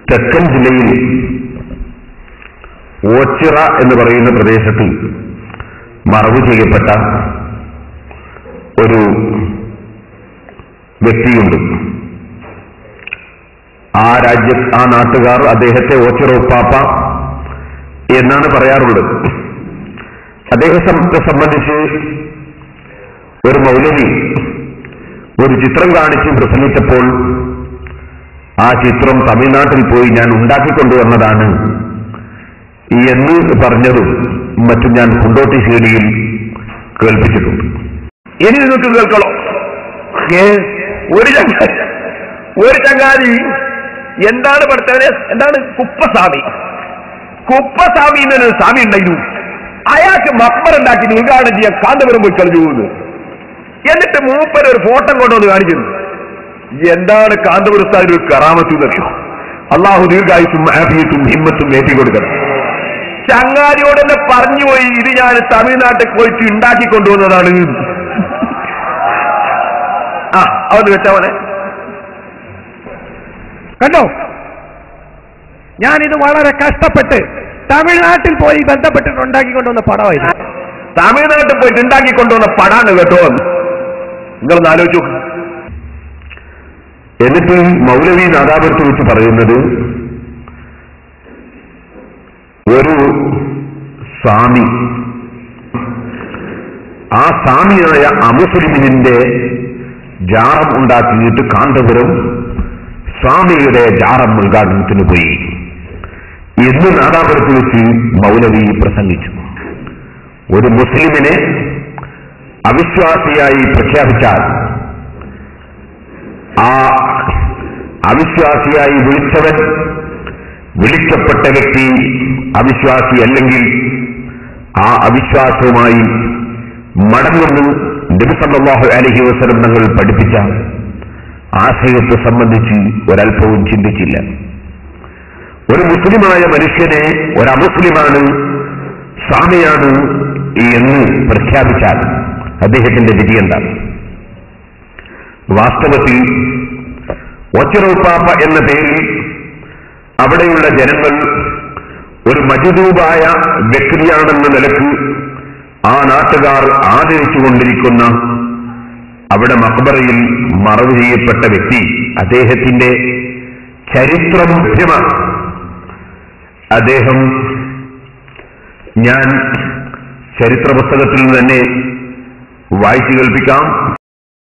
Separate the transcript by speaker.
Speaker 1: തെക്കൻ ജില്ലയിൽ ഓച്ചിറ എന്ന് പറയുന്ന പ്രദേശത്ത് മറവ് ചെയ്യപ്പെട്ട ഒരു വ്യക്തിയുണ്ട് ആ രാജ്യ ആ നാട്ടുകാർ അദ്ദേഹത്തെ ഓച്ചിറ ഉപ്പാപ്പ എന്നാണ് പറയാറുള്ളത് അദ്ദേഹത്തെ സംബന്ധിച്ച് ഒരു മൗലവി ഒരു ചിത്രം കാണിച്ച് പ്രസംഗിച്ചപ്പോൾ ആ ചിത്രം തമിഴ്നാട്ടിൽ പോയി ഞാൻ ഉണ്ടാക്കിക്കൊണ്ടുവന്നതാണ് എന്ന് പറഞ്ഞതും മറ്റും ഞാൻ കുണ്ടോട്ടി ശൈലിയിൽ കേൾപ്പിച്ചിട്ടുണ്ട്
Speaker 2: ഇനി നിങ്ങൾക്ക് കേൾക്കണോ ഏ, ഒരു ചങ്ങാതി ഒരു ചങ്ങാതി എന്താണ് പഠിച്ചവനെ എന്താണ് കുപ്പസ്വാമി കുപ്പസ്വാമി എന്നൊരു സ്വാമി ഉണ്ടായിരുന്നു അയാൾക്ക് മക്ബർ ഉണ്ടാക്കി ഉദ്ഘാടനം ചെയ്യാൻ കാന്തപുരം പോയി കളിച്ചു പോകുന്നു എന്നിട്ട് മൂപ്പര് ഒരു ഫോട്ടോ കൊണ്ടുവന്ന് കാണിക്കുന്നു എന്താണ് കാന്തപുരസ്ഥാൻ ഒരു കറാമത്ത് എന്നറിയോ അള്ളാഹു ദീർഘായുസും ആഫിയത്തും ഹിമ്മത്തും ഏറ്റി കൊടുക്കണം ചങ്ങാതിയോട് തന്നെ പറഞ്ഞു പോയി ഇത് ഞാൻ തമിഴ്നാട്ടിൽ പോയിട്ട് ഉണ്ടാക്കി കൊണ്ടുവന്നതാണ് ആ അവന്ന് വെച്ചവനെ
Speaker 3: കണ്ടോ ഞാനിത് വളരെ കഷ്ടപ്പെട്ട് തമിഴ്നാട്ടിൽ പോയി ബന്ധപ്പെട്ടിട്ട് ഉണ്ടാക്കിക്കൊണ്ടുവന്ന പടമായിരുന്നു
Speaker 2: തമിഴ്നാട്ടിൽ പോയിട്ട് ഉണ്ടാക്കി കൊണ്ടുവന്ന പടാണ് കേട്ടോ നിങ്ങളൊന്ന് ആലോചിച്ചു നോക്ക്.
Speaker 1: എന്നിട്ട് മൗലവി നാദാപുരത്ത് വെച്ച് പറയുന്നത് ഒരു സ്വാമി ആ സ്വാമിയായ അമുസ്ലിമിന്റെ ജാറം ഉണ്ടാക്കിയിട്ട് കാന്തപുരം സ്വാമിയുടെ ജാറം ഉദ്ഘാടനത്തിന് പോയി എന്ന് നാദാപുരത്ത് വെച്ച് മൗലവി പ്രസംഗിച്ചു ഒരു മുസ്ലിമിനെ അവിശ്വാസിയായി പ്രഖ്യാപിച്ചാൽ ആ അവിശ്വാസിയായി വിളിച്ചവൻ വിളിക്കപ്പെട്ട വ്യക്തി അവിശ്വാസി അല്ലെങ്കിൽ ആ അവിശ്വാസവുമായി മടങ്ങുന്നു നബിസല്ലാഹു അലഹി വസലം തങ്ങൾ പഠിപ്പിച്ച ആശയത്തെ സംബന്ധിച്ച് ഒരല്പവും ചിന്തിച്ചില്ല ഒരു മുസ്ലിമായ മനുഷ്യനെ ഒരു അമുസ്ലിമാണ് സ്വാമിയാണ് എന്ന് പ്രഖ്യാപിച്ചാൽ അദ്ദേഹത്തിന്റെ വിധി എന്താണ് വാസ്തവത്തിൽ ഒച്ചറൂപ്പാപ്പ എന്ന പേരിൽ അവിടെയുള്ള ജനങ്ങൾ ഒരു മജിദൂബായ വ്യക്തിയാണെന്ന നിലക്ക് ആ നാട്ടുകാർ ആദരിച്ചുകൊണ്ടിരിക്കുന്ന അവിടെ മക്ബറയിൽ മറവ് ചെയ്യപ്പെട്ട വ്യക്തി അദ്ദേഹത്തിന്റെ ചരിത്രം ലഭ്യമാണ് അദ്ദേഹം ഞാൻ ചരിത്ര പുസ്തകത്തിൽ നിന്ന് തന്നെ വായിച്ചു കേൾപ്പിക്കാം